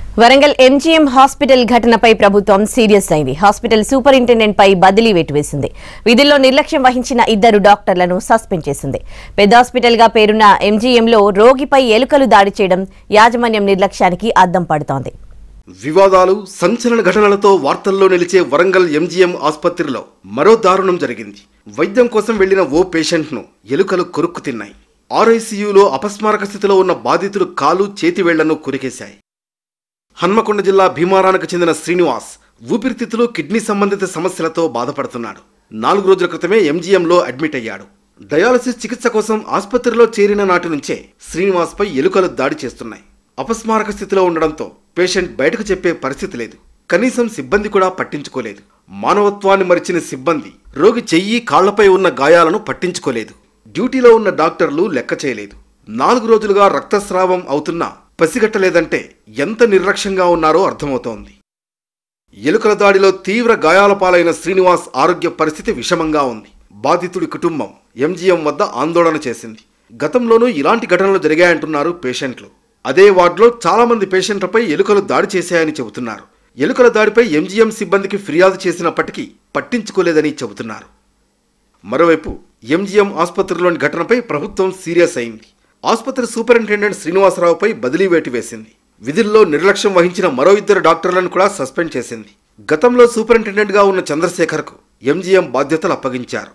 Warangal MGM hospital ఘటనపై ప్రభుత్వం serious అయింది హాస్పిటల్ సూపరింటెండెంట్ పై బదిలీ వేటు వేసింది విధుల్లో నిర్లక్ష్యం వహించిన ఇద్దరు డాక్టర్లను సస్పెండ్ చేసింది పెద్ద హాస్పిటల్ గా పేరున్న ఎంజీఎంలో రోగిపై ఎలుకలు దాడి చేయడం యాజమాన్యం నిర్లక్ష్యానికి అద్దం పడుతోంది వివాదాలు సంచలన ఘటనలతో వార్తల్లో నిలిచే వరంగల్ ఎంజీఎం ఆసుపత్రిలో మరో దారుణం జరిగింది వైద్యం కోసం వెళ్లిన ఓ పేషెంట్ను ఎలుకలు కొరుక్కు తిన్నాయి ఆర్ఐసీయూలో అపస్మారక స్థితిలో ఉన్న బాధితుడు కాలు చేతి వేళ్లను కొరికేశాయి హన్మకొండ జిల్లా భీమారానికి చెందిన శ్రీనివాస్ ఊపిరితిత్తులు కిడ్నీ సంబంధిత సమస్యలతో బాధపడుతున్నాడు నాలుగు రోజుల క్రితమే ఎంజీఎంలో అడ్మిట్ అయ్యాడు డయాలసిస్ చికిత్స కోసం ఆసుపత్రిలో చేరిన నాటి నుంచే శ్రీనివాస్పై ఎలుకలు దాడి చేస్తున్నాయి అపస్మారక స్థితిలో ఉండడంతో పేషెంట్ బయటకు చెప్పే పరిస్థితి లేదు కనీసం సిబ్బంది కూడా పట్టించుకోలేదు మానవత్వాన్ని మరిచిన సిబ్బంది రోగి చెయ్యి కాళ్లపై ఉన్న గాయాలను పట్టించుకోలేదు డ్యూటీలో ఉన్న డాక్టర్లు లెక్క చేయలేదు నాలుగు రోజులుగా రక్తస్రావం అవుతున్నా పసిగట్టలేదంటే ఎంత నిర్లక్ష్యంగా ఉన్నారో అర్థమవుతోంది ఎలుకల దాడిలో తీవ్ర గాయాల పాలైన శ్రీనివాస్ ఆరోగ్య పరిస్థితి విషమంగా ఉంది బాధితుడి కుటుంబం ఎంజీఎం వద్ద ఆందోళన చేసింది గతంలోనూ ఇలాంటి ఘటనలు జరిగాయంటున్నారు పేషెంట్లు అదే వార్డులో చాలా మంది పేషెంట్లపై ఎలుకలు దాడి చేశాయని చెబుతున్నారు ఎలుకల దాడిపై ఎంజీఎం సిబ్బందికి ఫిర్యాదు చేసినప్పటికీ పట్టించుకోలేదని చెబుతున్నారు మరోవైపు ఎంజీఎం ఆసుపత్రిలోని ఘటనపై ప్రభుత్వం సీరియస్ అయింది ఆసుపత్రి సూపరింటెండెంట్ శ్రీనివాసరావుపై బదిలీ వేటు వేసింది విధుల్లో నిర్లక్ష్యం వహించిన మరో ఇద్దరు డాక్టర్లను కూడా సస్పెండ్ చేసింది గతంలో సూపరింటెండెంట్గా ఉన్న చంద్రశేఖర్కు ఎంజీఎం బాధ్యతలు అప్పగించారు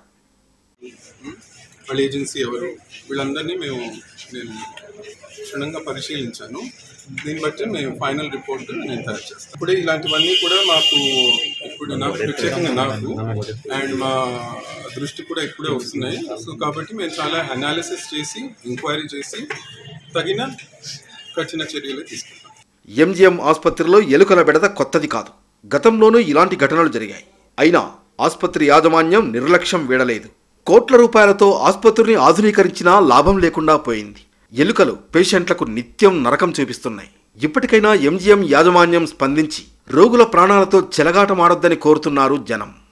వాళ్ళ ఏజెన్సీ ఎవరు వీళ్ళందరినీ మేము నేను క్షుణ్ణంగా పరిశీలించాను దీన్ని బట్టి మేము ఫైనల్ రిపోర్ట్ నేను తయారు చేస్తాను ఇప్పుడే ఇలాంటివన్నీ కూడా మాకు ఇప్పుడు నాకు ప్రత్యేకంగా నాకు అండ్ మా దృష్టి కూడా ఇప్పుడే వస్తున్నాయి సో కాబట్టి మేము చాలా అనాలిసిస్ చేసి ఎంక్వైరీ చేసి తగిన కఠిన చర్యలు తీసుకుంటాం ఎంజీఎం ఆసుపత్రిలో ఎలుకల బెడద కొత్తది కాదు గతంలోనూ ఇలాంటి ఘటనలు జరిగాయి అయినా ఆసుపత్రి యాజమాన్యం నిర్లక్ష్యం వీడలేదు కోట్ల రూపాయలతో ఆసుపత్రిని ఆధునీకరించినా లాభం లేకుండా పోయింది ఎలుకలు పేషెంట్లకు నిత్యం నరకం చూపిస్తున్నాయి ఇప్పటికైనా ఎంజీఎం యాజమాన్యం స్పందించి రోగుల ప్రాణాలతో చెలగాటమాడొద్దని కోరుతున్నారు జనం